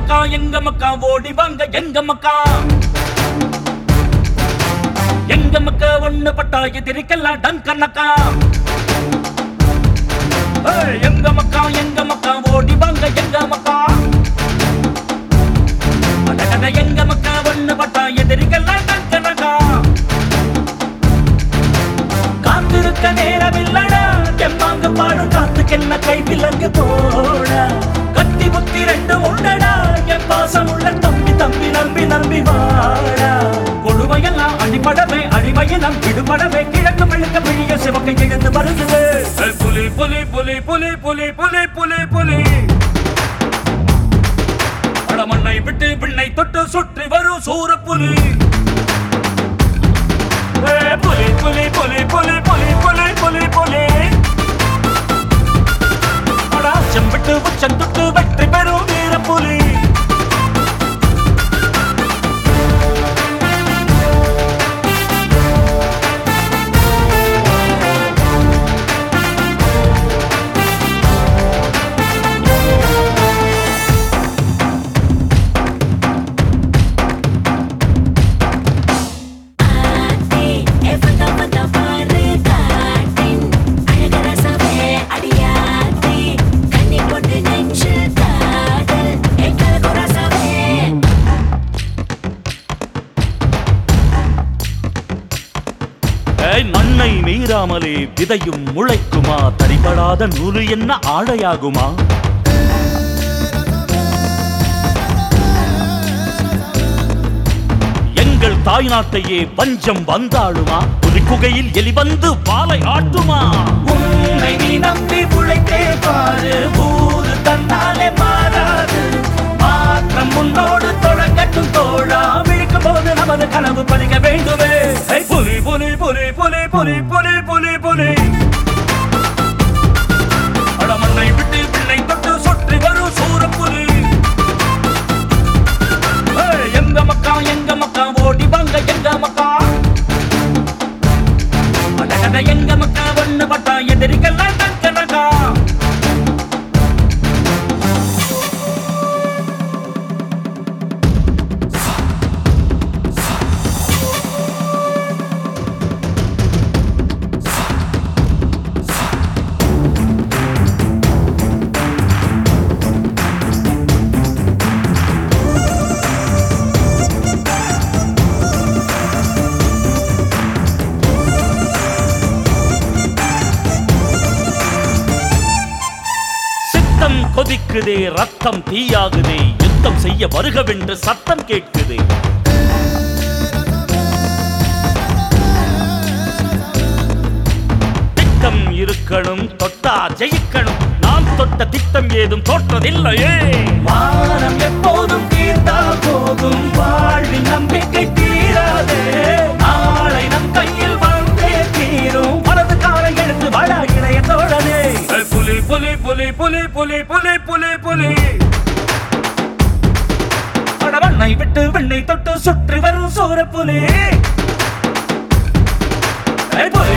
மக்கா எங்க மக்கா ஓடி வாங்க எங்க மக்கா எங்க மக்கா ஒண்ணு பட்டா எதிரிக்கெல்லாம் டங்கனக்கா ஏய், எங்க மக்கா எங்க மக்கா ஓடி வாங்க எங்க மக்கா அடடட, எங்க மக்கா ஒண்ணு பட்டா எதிரிக்கெல்லாம் டங்கனக்கா காத்திருக்க நேரமில்லடா எம்மாங்க பாடும் காத்துக்கென்ன கை விலங்கு போட கத்தி புத்தி ரெண்டு உண்டடா என் பாசம் உள்ள தம்பி தம்பி நம்பி நம்பி வாடா கொடுமையெல்லாம் அடிபடவே அடிமையினம் விடுபடவே கிழக்கு மெழுக்க பிழிய சிவக்கை எழுந்து வருது ஏய், புலி புலி புலி புலி புலி புலி புலி புலி படமண்ணை விட்டு விண்ணை தொட்டு சுற்றி வரும் சூரப்புலி ஏய், புலி புலி புலி புலி புலி புலி புலி புலி அடா, செம்பிட்டு உச்சம் தொட்டு வெற்றி பெறும் வீர புலி ஆத்தி எவன வந்த பாரு காட்டின் அழகர சவே அடியாத்தி கண்ணி போட்டு நெஞ்சு காதல் எக்கல குரசவே ஏய், மண்ணை மீறாமலே விதையும் முளைக்குமா தரிபடாத நூறு என்ன ஆடையாகுமா எங்கள் தாய் நாட்டையே பஞ்சம் வந்தாளுமா ஒரு குகையில் எலி வந்து பாலை ஆட்டுமா உன்னை நீ நம்பி உழைத்தே பாரு ஊரு தன்னாலே மாறாது மாற்றம் முன்னோடு தொடங்கட்டும் தோழா விழிக்கும் போது நமது கனவு பலிக்க வேண்டுமே ஏய், புலி புலி புலி புலி புலி புலி புலி புலி அடமண்ணை விட்டு பிள்ளை தொட்டு சுற்றி வரும் சூரப்புலி ஏய், எங்க மக்கா எங்க மக்கா ஓடி வாங்க எங்க மக்கா அடடட, எங்க மக்கா ஒண்ணு பட்டா எதிரிக்கெல்லாம் டங்கனக்கா சித்தம் கொதிக்குதே ரத்தம் தீயாகுதே யுத்தம் செய்ய வருகவென்று சத்தம் கேட்குதே திட்டம் இருக்கணும் தொட்டா ஜெயிக்கணும் நாம் தொட்ட திட்டம் ஏதும் தோற்றதில்லையே வானம் எப்போதும் தீர்ந்தா போதும் வாழ்வின் நம்பிக்கை தீராதே நாளை நம் கையில் வந்தே தீரும் வலது காலை எடுத்து வாழ இணைய தோழனே புலி புலி புலி புலி புலி புலி புலி புலி அடவண்ணை விட்டு வெண்ணை தொட்டு சுற்றி வரும் சோர புலி ஏய் புலி